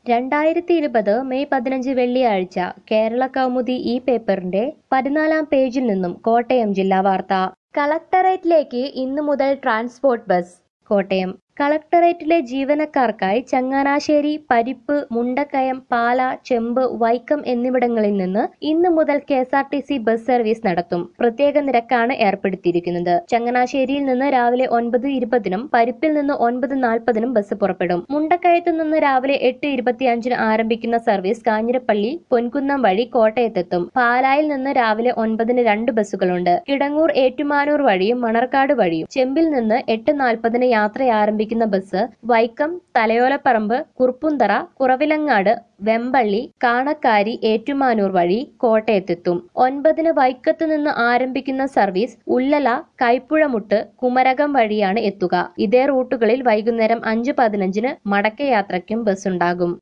രണ്ടായിരത്തി ഇരുപത് മെയ് പതിനഞ്ച് വെള്ളിയാഴ്ച കേരള കൗമുദി ഈ പേപ്പറിന്റെ പതിനാലാം പേജിൽ നിന്നും കോട്ടയം ജില്ലാ വാർത്ത കളക്ടറേറ്റിലേക്ക് ഇന്നു മുതൽ ട്രാൻസ്പോർട്ട് ബസ് കോട്ടയം കളക്ടറേറ്റിലെ ജീവനക്കാർക്കായി ചങ്ങനാശ്ശേരി പരിപ്പ് മുണ്ടക്കയം പാല ചെമ്പ് വൈക്കം എന്നിവിടങ്ങളിൽ നിന്ന് ഇന്നു മുതൽ K S R T C bus service നടത്തും പ്രത്യേക നിരക്കാണ് ഏർപ്പെടുത്തിയിരിക്കുന്നത് ചങ്ങനാശ്ശേരിയിൽ നിന്ന് രാവിലെ ഒൻപത് ഇരുപതിനും പരിപ്പിൽ നിന്ന് ഒൻപത് നാൽപ്പതിനും ബസ് പുറപ്പെടും മുണ്ടക്കയത്തു നിന്ന് രാവിലെ എട്ട് ഇരുപത്തിയഞ്ചിന് ആരംഭിക്കുന്ന സർവീസ് കാഞ്ഞിരപ്പള്ളി പൊൻകുന്നം വഴി കോട്ടയത്തെത്തും പാലായിൽ നിന്ന് രാവിലെ ഒൻപതിന് രണ്ട് ബസ്സുകളുണ്ട് കിടങ്ങൂർ ഏറ്റുമാനൂർ വഴിയും മണർക്കാട് വഴിയും ചെമ്പിൽ നിന്ന് എട്ട് നാൽപ്പതിന് യാത്ര ആരംഭിക്കുന്ന ബസ് വൈക്കം തലയോലപ്പറമ്പ് കുറുപ്പുന്തറ കുറവിലങ്ങാട് വെമ്പള്ളി കാണക്കാരി ഏറ്റുമാനൂർ വഴി കോട്ടയത്തെത്തും ഒൻപതിന് വൈക്കത്ത് നിന്ന് ആരംഭിക്കുന്ന സർവീസ് ഉള്ളല കൈപ്പുഴമുട്ട് കുമരകം വഴിയാണ് എത്തുക ഇതേ റൂട്ടുകളിൽ വൈകുന്നേരം അഞ്ച് പതിനഞ്ചിന് മടക്കയാത്രയ്ക്കും ബസ്സുണ്ടാകും